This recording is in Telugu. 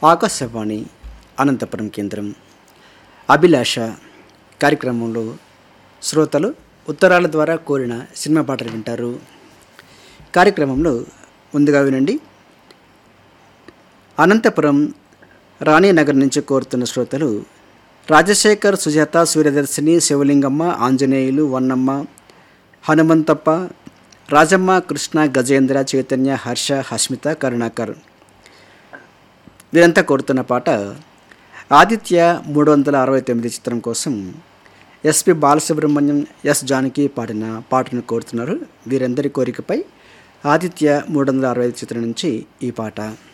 ఆకాశవాణి అనంతపురం కేంద్రం అభిలాష కార్యక్రమంలో శ్రోతలు ఉత్తరాల ద్వారా కోరిన సినిమా పాటలు వింటారు కార్యక్రమంలో ముందుగా వినండి అనంతపురం రాణీనగర్ నుంచి కోరుతున్న శ్రోతలు రాజశేఖర్ సుజాత సూర్యదర్శిని శివలింగమ్మ ఆంజనేయులు వన్నమ్మ హనుమంతప్ప రాజమ్మ కృష్ణ గజేంద్ర చైతన్య హర్ష హస్మిత కరుణాకర్ వీరంతా కోరుతున్న పాట ఆదిత్య మూడు వందల అరవై తొమ్మిది చిత్రం కోసం ఎస్పి బాలసుబ్రహ్మణ్యం ఎస్ జానకి పాడిన పాటను కోరుతున్నారు వీరందరి కోరికపై ఆదిత్య మూడు వందల అరవై ఐదు చిత్రం నుంచి ఈ పాట